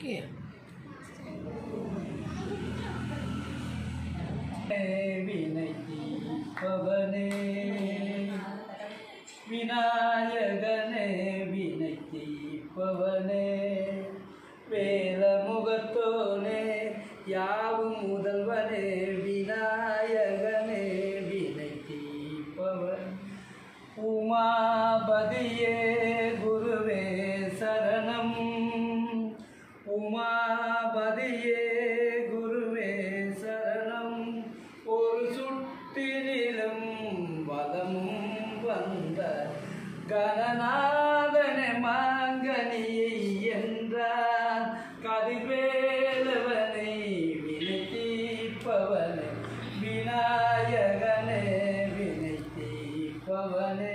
வினை தீர்ப்பவனே விநாயகனே வினை தீர்ப்பவனே வேலமுகத்தோனே யாவும் முதல்வனே விநாயகனே வினை தீர்ப்பவன் உமாபதியே குருவே சரணம் உமாபதியே குருவே சரணம் ஒரு சுட்டினிலும் வலமும் வந்த கணநாதன மாங்கனியை என்றார் கதிர்வேலவனை வினை தீர்ப்பவனே விநாயகனே வினை தீர்ப்பவனே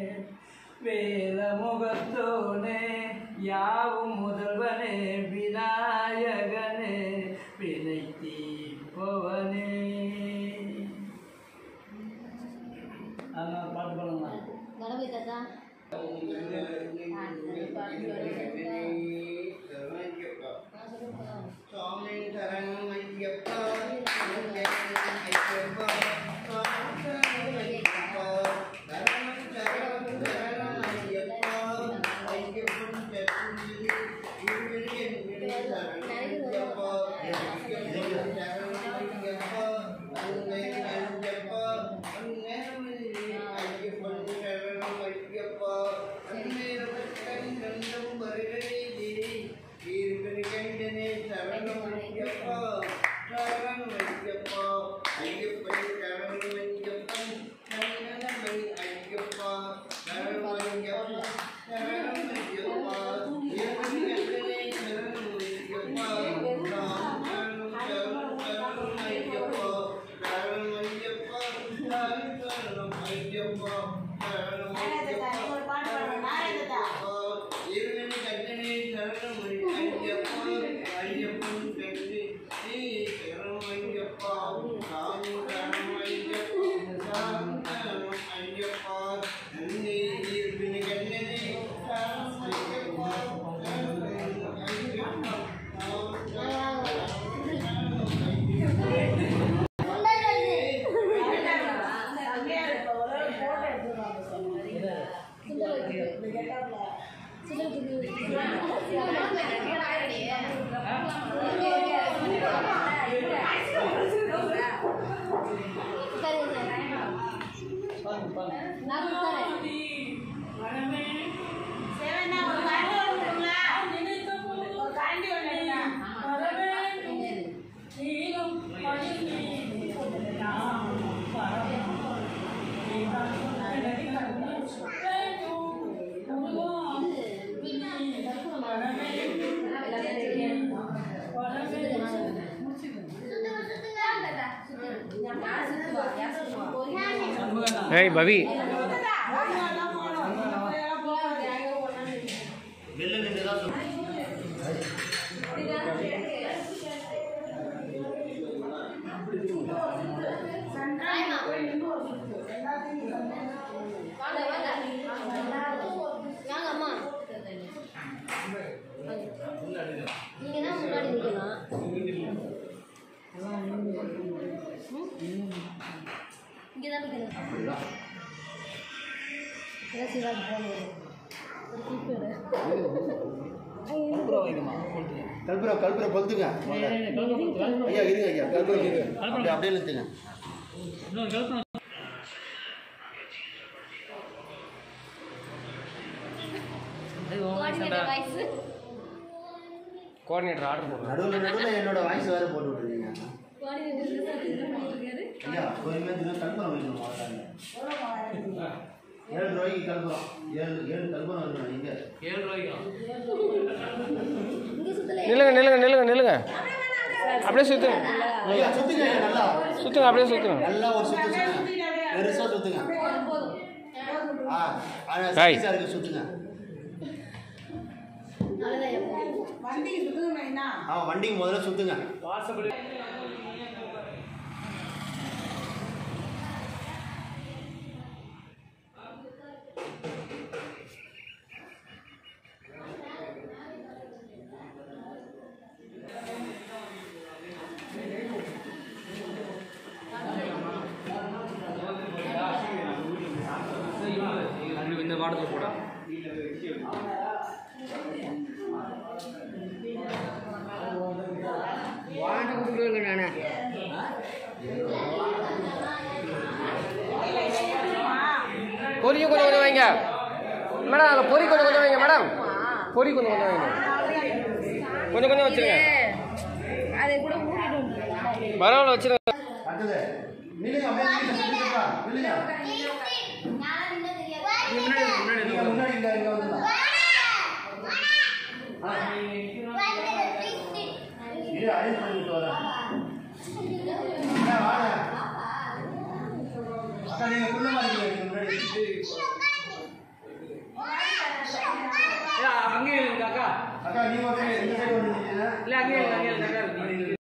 வேலமுகத்தோனே யாவும் முதல்வனே விநாயகனே வினை தீர்ப்பவனே அதனால் பாட்டு பாடலாம் கணபதி தாத்தா சுவாமி சரணம் ஐயப்பா ஐயப்பா சுவாமி சரணம் ஐயப்பா சரணம் சரணம் சரணம் ஐயப்பா ஐயப்பன் சரணி இருவிழி என்விழி சரணம் ஐயப்பா ஐயப்பன் சரணம் ஐயப்பா அன்னை ஐயப்பா அன்னை ஐயப்பன் சரணம் ஐயப்பா அன்னை ரமக்கன் கண்டம் வருகை இருவிழி கண்டனே சரணம் ஐயப்பா சரணம் ஐயப்பா ஐயப்பன் சரணம் ஐயப்பன் சரணமை ஐயப்பா சரணம் ஐயப்பா சரணம் ஐயப்பா இருவிழி கண்டனே சரணம் ஐயப்பா ராம் சரணம் சரணம் சரணம் ஐயப்பா சரணம் ஐயப்பா சரணம் ஐயப்பா சரணம் ஐயப்பா இருவிழி கண்டனே சரணம் ஐயப்பா ஐயப்பன் கண்டு நீ சரணம் ஐயப்பா சாமி சரணம் ஐயப்பா சாமி சரணம் ஐயப்பா நன்னி இருவிழி கண்டனே சரணம் ஐயப்பா சரணம் ஐயப்பா சாமி சரணம் ஐயப்பா பாருங்க பாருங்க நான் கொடுத்தாரேன் ஏய் பவி வாங்க வாங்க வாங்க அம்மா நீங்க தான் முன்னாடி நிற்கலாம் இங்கே தான் நிற்கணும் இதான் சிவாஜி போகணும் ஒரு கிளிப் எடு அப்புறம் வைக்கமா கொடுத்துருங்க கல்புரம் கல்புரம் கொளுத்துங்க ஐயா இருங்க ஐயா கல்புரம் இருங்க அப்படியே அப்படியே நிறுத்துங்க இன்னொரு கலப்பணம் கோஆர்டினேட்டர் வாய்ஸ் கோஆர்டினேட்டர் ஆர்டர் போடுறேன் நடுவில் நடுவில் என்னோட வாய்ஸ் வேறு போட்டு விட்ருக்கீங்க கோஆர்டினேட்டர் இருக்காரு ஐயா கோயிலுமே தினம் கல்புரம் வைக்கணும் முதல்ல ஏழு ரூபாய்க்கு கல்புரம் ஏழு ஏழு கல்புரம் இருக்கணும் இங்கே ஏழு ரூபாய்க்கு இங்கே சுத்தல நில்லுங்க நில்லுங்க நில்லுங்க நில்லுங்க அப்படியே சுற்றுங்க ஐயா சுத்துங்க ஐயா நல்லா சுற்றுங்க அப்படியே சுற்றுங்க நல்லா ஒரு சுத்து சுத்துங்க பெருசாக சுத்துங்க போதும் ஆ ஆனால் Right. சீஸாக இருக்கு சுத்துங்க அவ்வளோதான் ஆ வண்டிக்கு முதல்ல சுத்துங்க வாசப்படி மாடத்தில் போட வாண்ட கொடுக்குறேங்க நான் பொரியும் கொஞ்சம் கொஞ்சம் வைங்க மேடம் அதில் பொரி கொஞ்சம் கொஞ்சம் வைங்க மேடம் பொரி கொஞ்சம் கொஞ்சம் வைங்க கொஞ்சம் கொஞ்சம் வச்சுருங்க அதை கூட மூடிடும் பரவாயில்ல வச்சுருங்க அடுத்தது நில்லுங்க அப்படியே நில்லுங்க நில்லுங்க முன்னாடி முன்னாடி நீங்க முன்னாடி இங்க இங்க வந்துடலாம் இரு அரேஞ்ச் பண்ணிட்டு வரேன் அண்ணா, வாங்க அக்கா நீங்க குள்ளமா இருக்கீங்க நீங்க முன்னாடி அங்கேயே இருக்கு அக்கா அக்கா நீங்க வந்து இந்த சைடு வந்து நிக்கிறீங்க இல்லை அங்கேயே இருக்கு, அங்கேயே இருக்கு, அக்கா இருக்கு.